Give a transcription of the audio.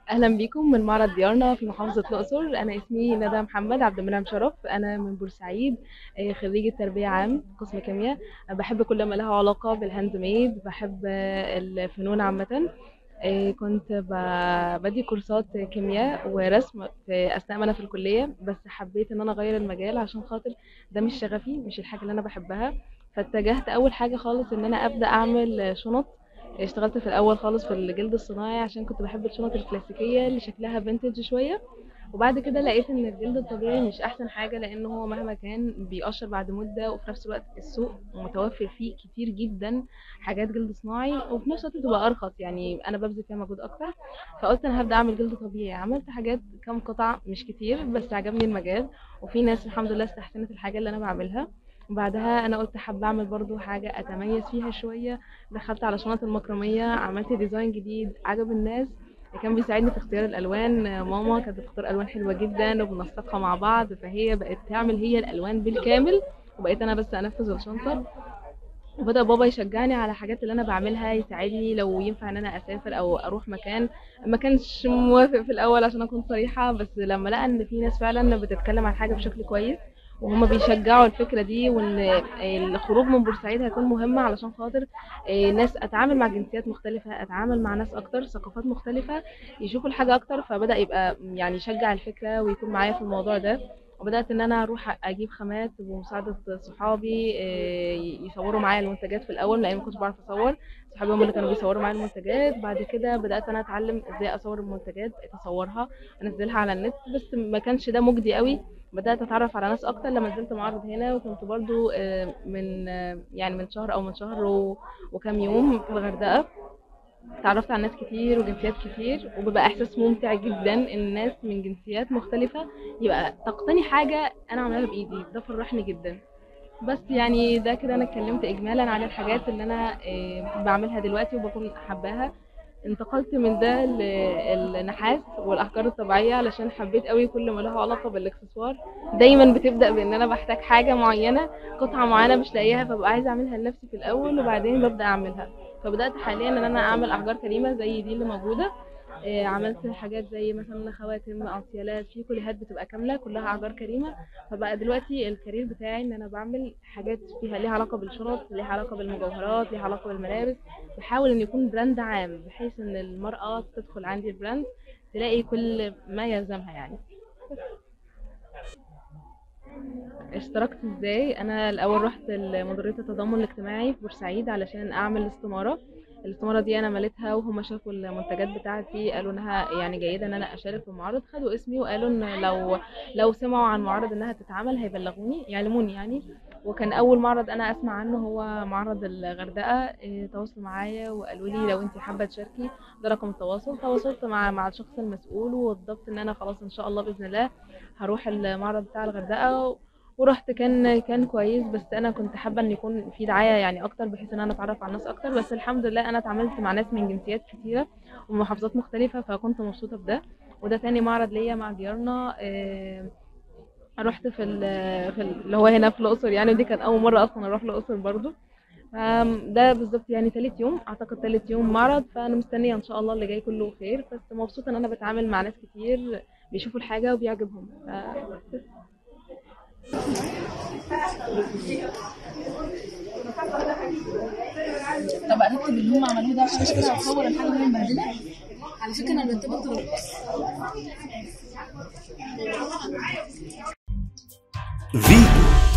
اهلا بيكم من معرض ديارنا في محافظه الاقصر انا اسمي ندى محمد عبد المنعم شرف انا من بورسعيد آه، خريجه تربيه عام قسم كيمياء آه، بحب كل ما لها علاقه بالهاند ميد بحب آه، الفنون عامه آه، كنت ب- بدي كورسات كيمياء ورسم في اثناء ما انا في الكليه بس حبيت ان انا اغير المجال عشان خاطر ده مش شغفي مش الحاجه اللي انا بحبها فاتجهت اول حاجه خالص ان انا ابدا اعمل شنط اشتغلت في الاول خالص في الجلد الصناعي عشان كنت بحب الشنط الكلاسيكيه اللي شكلها فينتج شويه وبعد كده لقيت ان الجلد الطبيعي مش احسن حاجه لانه هو مهما كان بيقشر بعد مده وفي نفس الوقت السوق متوفر فيه كتير جدا حاجات جلد صناعي وفي نفس الوقت بتبقى ارخص يعني انا ببذل فيها مجهود اكتر فقلت انا هبدا اعمل جلد طبيعي عملت حاجات كام قطعه مش كتير بس عجبني المجال وفي ناس الحمد لله استحسنت الحاجه اللي انا بعملها وبعدها انا قلت حابه اعمل برضو حاجه اتميز فيها شويه دخلت على شنط المكرميه عملت ديزاين جديد عجب الناس كان بيساعدني في اختيار الالوان ماما كانت بتختار الوان حلوه جدا وبنسقها مع بعض فهي بقت تعمل هي الالوان بالكامل وبقيت انا بس انفذ الشنطه وبدأ بابا يشجعني على حاجات اللي انا بعملها يساعدني لو ينفع ان انا اسافر او اروح مكان ما كانش موافق في الاول عشان اكون صريحه بس لما لقى ان في ناس فعلا بتتكلم عن حاجه بشكل كويس وهم بيشجعوا الفكره دي وان الخروج من بورسعيد هيكون مهم علشان خاطر آه، ناس اتعامل مع جنسيات مختلفه اتعامل مع ناس اكتر ثقافات مختلفه يشوفوا الحاجه اكتر فبدا يبقى يعني يشجع الفكره ويكون معايا في الموضوع ده وبدات ان انا اروح اجيب خامات بمساعده صحابي آه، يصوروا معايا المنتجات في الاول لان ما كنتش بعرف اصور صحابي هم اللي كانوا بيصوروا معايا المنتجات بعد كده بدات انا اتعلم ازاي اصور المنتجات بقيت اصورها انزلها على النت بس ما كانش ده مجدي قوي بدات اتعرف على ناس اكتر لما نزلت معرض هنا وكنت برضو آه، من آه، يعني من شهر او من شهر و- وكام يوم في الغردقه اتعرفت على ناس كتير وجنسيات كتير وبيبقى احساس ممتع جدا ان الناس من جنسيات مختلفه يبقى تقتني حاجه انا عاملاها بايدي ده فرحني جدا بس يعني ده كده انا اتكلمت اجمالا عن الحاجات اللي انا آه، بعملها دلوقتي وبكون حباها انتقلت من ده للنحاس والاحجار الطبيعيه علشان حبيت قوي كل ما له علاقه بالاكسسوار دايما بتبدا بان انا بحتاج حاجه معينه قطعه معينه مش لاقيها فببقى عايزه اعملها لنفسي في الاول وبعدين ببدا اعملها فبدات حاليا ان انا اعمل احجار كريمه زي دي اللي موجوده آه، عملت حاجات زي مثلا خواتم انسيالات في كليهات بتبقى كامله كلها احجار كريمه فبقى دلوقتي الكارير بتاعي ان انا بعمل حاجات فيها ليها علاقه بالشنط ليها علاقه بالمجوهرات ليها علاقه بالملابس بحاول ان يكون براند عام بحيث ان المراه تدخل عندي البراند تلاقي كل ما يلزمها يعني اشتركت ازاي انا الاول رحت مديريه التضامن الاجتماعي في بورسعيد علشان اعمل استماره الاستماره دي انا مليتها وهم شافوا المنتجات بتاعتي قالوا انها يعني جيده ان انا اشارك في المعرض خدوا اسمي وقالوا ان لو لو سمعوا عن معرض انها تتعمل هيبلغوني يعلموني يعني وكان اول معرض انا اسمع عنه هو معرض الغردقه إيه، تواصلوا معايا وقالوا لي لو انت حابه تشاركي ده رقم التواصل تواصلت مع مع الشخص المسؤول ووضبت ان انا خلاص ان شاء الله باذن الله هروح المعرض بتاع الغردقه ورحت كان كان كويس بس انا كنت حابه ان يكون في دعايه يعني اكتر بحيث ان انا اتعرف على الناس اكتر بس الحمد لله انا اتعاملت مع ناس من جنسيات كتيره ومحافظات مختلفه فكنت مبسوطه بده وده تاني معرض ليا مع ديارنا آه، رحت في ال- في ال- اللي هو هنا في الاقصر يعني ودي كان اول مره اصلا اروح الاقصر برضو فم- ده بالظبط يعني تالت يوم اعتقد تالت يوم معرض فانا مستنيه ان شاء الله اللي جاي كله خير بس مبسوطه ان انا بتعامل مع ناس كتير بيشوفوا الحاجه وبيعجبهم ف- بس. طب اكتب اللي هم عملوه ده عشان كده اصور الحاجه وهي مبهدله على فكره انا مرتبه طرق فيتو